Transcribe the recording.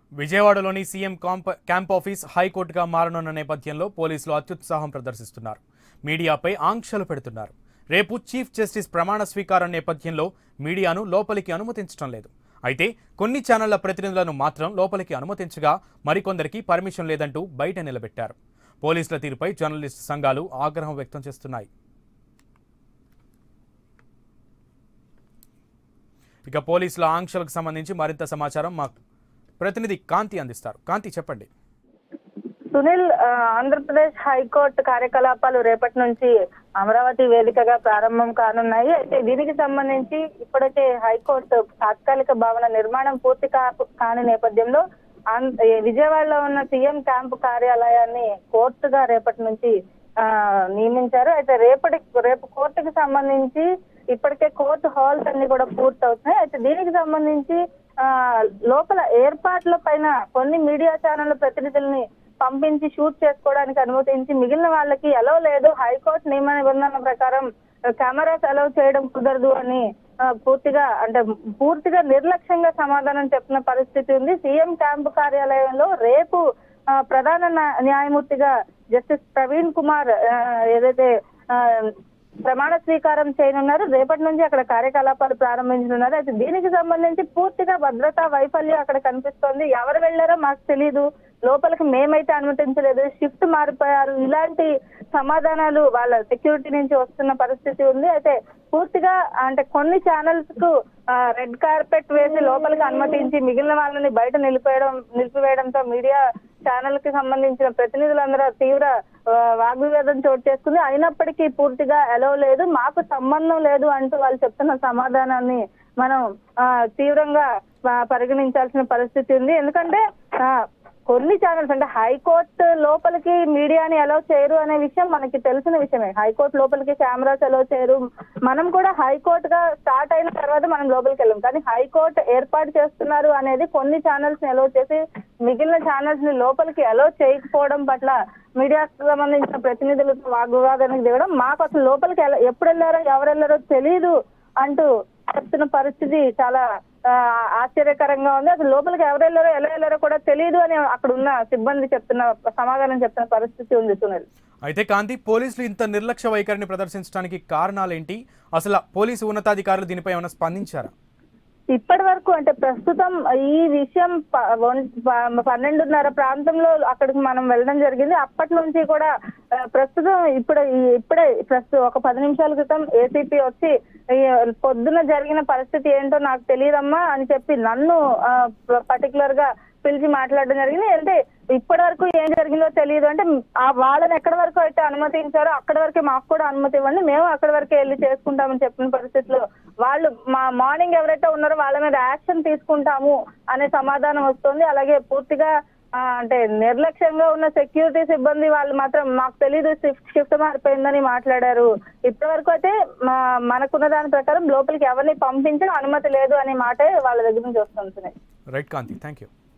విజయవాడలోని CM camp camp office హైకోర్టుగా మారనున్న నేపథ్యంలో పోలీసులు అత్యుత్సాహం ప్రదర్శిస్తున్నారు మీడియాపై ఆంక్షలు పెడుతున్నారు రేపు చీఫ్ జస్టిస్ ప్రమాణ స్వీకారం నేపథ్యంలో మీడియాను లోపలికి అనుమతించడం లేదు అయితే కొన్ని ఛానళ్ల ప్రతినిధులను మాత్రం లోపలికి అనుమతించగా మరికొందరికి పర్మిషన్ లేదంటూ బయట నిలబెట్టారు పోలీసుల తీరుపై జర్నలిస్టు సంఘాలు ఆగ్రహం వ్యక్తం చేస్తున్నాయి ఇక పోలీసుల ఆంక్షలకు సంబంధించి మరింత సమాచారం మా ప్రతినిధి కాంతి అందిస్తారు కాంతి చెప్పండి సునీల్ ఆ, ఆంధ్రప్రదేశ్ హైకోర్టు కార్యకలాపాలు రేపటి నుంచి అమరావతి వేదికగా ప్రారంభం కానున్నాయి అయితే దీనికి సంబంధించి ఇప్పటికే హైకోర్టు తాత్కాలిక భవన నిర్మాణం పూర్తి కా- కాని నేపథ్యంలో ఆం- ఏ, విజయవాడలో ఉన్న సీఎం క్యాంపు కార్యాలయాన్ని కోర్టుగా రేపటి నుంచి ఆ, నియమించారు అయితే రేపటి రేపు కోర్టుకి సంబంధించి ఇప్పటికే కోర్టు హాల్స్ అన్ని కూడా పూర్తి అవుతున్నాయి అయితే దీనికి సంబంధించి ఆ లోపల ఏర్పాట్ల పైన కొన్ని మీడియా ఛానళ్ల ప్రతినిధుల్ని పంపించి షూట్ చేసుకోవడానికి అనుమతించి మిగిలిన వాళ్ళకి ఎలవ్ లేదు హైకోర్టు నియమ నిబంధనల ప్రకారం కెమెరాస్ అలవ్ చేయడం కుదరదు అని ఆ, పూర్తిగా అంటే పూర్తిగా నిర్లక్ష్యంగా సమాధానం చెప్తున్న పరిస్థితి ఉంది సీఎం క్యాంపు కార్యాలయంలో రేపు ఆ, ప్రధాన న్యా- న్యాయమూర్తిగా జస్టిస్ ప్రవీణ్ కుమార్ ఆ, ఏదైతే ఆ, ప్రమాణ స్వీకారం చేయనున్నారు రేపటి నుంచి అక్కడ కార్యకలాపాలు ప్రారంభించనున్నారు అయితే దీనికి సంబంధించి పూర్తిగా భద్రతా వైఫల్యం అక్కడ కనిపిస్తోంది ఎవరు వెళ్ళారో మాకు తెలియదు లోపలికి మేమైతే అనుమతించలేదు షిఫ్ట్ మారిపోయారు ఇలాంటి సమాధానాలు వాళ్ళ సెక్యూరిటీ నుంచి వస్తున్న పరిస్థితి ఉంది అయితే పూర్తిగా అంటే కొన్ని ఛానల్స్ కు రెడ్ కార్పెట్ వేసి లోపలికి అనుమతించి మిగిలిన వాళ్ళని బయట నిలిపేయడం నిలిపివేయడంతో మీడియా ఛానల్ కి సంబంధించిన ప్రతినిధులందరూ తీవ్ర ఆ, వాగ్వివాదం చోటు చేసుకుంది అయినప్పటికీ పూర్తిగా ఎలవ్ లేదు మాకు సంబంధం లేదు అంటూ వాళ్ళు చెప్తున్న సమాధానాన్ని మనం ఆ, తీవ్రంగా ఆ, పరిగణించాల్సిన పరిస్థితి ఉంది ఎందుకంటే ఆ, కొన్ని ఛానల్స్ అంటే హైకోర్టు లోపలికి మీడియాని అలౌ చేయరు అనే విషయం మనకి తెలిసిన విషయమే హైకోర్టు లోపలికి కెమెరాస్ అలౌ చేయరు మనం కూడా హైకోర్టు గా స్టార్ట్ అయిన తర్వాత మనం లోపలికి వెళ్ళాం కానీ హైకోర్టు ఏర్పాటు చేస్తున్నారు అనేది కొన్ని ఛానల్స్ ని అలౌ చేసి మిగిలిన ఛానల్స్ ని లోపలికి అలౌ చేయకపోవడం పట్ల మీడియాకు సంబంధించిన ప్రతినిధులతో వాగ్వివాదానికి దిగడం మాకు అసలు లోపలికి ఎలా- ఎప్పుడు వెళ్ళారో ఎవరు వెళ్ళారో తెలియదు అంటూ చెప్తున్న పరిస్థితి చాలా ఆ, ఆశ్చర్యకరంగా ఉంది అసలు లోపలికి ఎవరు వెళ్ళారో ఎలా వెళ్ళారో కూడా తెలియదు అని అక్కడ ఉన్న సిబ్బంది చెప్తున్న సమాధానం చెప్తున్న పరిస్థితి ఉంది సునీల్ అయితే కాంతి పోలీసులు ఇంత నిర్లక్ష్య వైఖరిని ప్రదర్శించడానికి కారణాలేంటి అసలు పోలీసు ఉన్నతాధికారులు దీనిపై ఏమైనా స్పందించారా ఇప్పటి వరకు అంటే ప్రస్తుతం ఈ విషయం ప- ఒన్- ప- పన్నెండున్నర ప్రాంతంలో అక్కడికి మనం వెళ్ళడం జరిగింది అప్పటి నుంచి కూడా ఆ, ప్రస్తుతం ఇప్పుడు ఈ- ఇప్పుడే ప్రస్తుతం ఒక పది నిమిషాల క్రితం ఏసీపీ వచ్చి ఈ పొద్దున జరిగిన పరిస్థితి ఏంటో నాకు తెలియదమ్మా అని చెప్పి నన్ను పర్టికులర్ గా పిలిచి మాట్లాడడం జరిగింది అంటే ఇప్పటి వరకు ఏం జరిగిందో తెలియదు అంటే ఆ వాళ్ళని ఎక్కడి వరకు అయితే అనుమతించారో అక్కడి వరకే మాకు కూడా అనుమతి ఇవ్వండి మేము అక్కడి వరకే వెళ్ళి చేసుకుంటామని చెప్పిన పరిస్థితిలో వాళ్ళు మా మార్నింగ్ ఎవరైతే ఉన్నారో వాళ్ళ మీద యాక్షన్ తీసుకుంటాము అనే సమాధానం వస్తుంది అలాగే పూర్తిగా ఆ, అంటే నిర్లక్ష్యంగా ఉన్న సెక్యూరిటీ సిబ్బంది వాళ్ళు మాత్రం మాకు తెలీదు షిఫ్ట్ షిఫ్ట్ మారిపోయిందని మాట్లాడారు ఇప్పటి వరకు అయితే మా- మనకున్న దాని ప్రకారం లోపలికి ఎవరిని పంపించడం అనుమతి లేదు అనే మాటే వాళ్ళ దగ్గర నుంచి వస్తుంది రైట్ కాంతి థ్యాంక్ యూ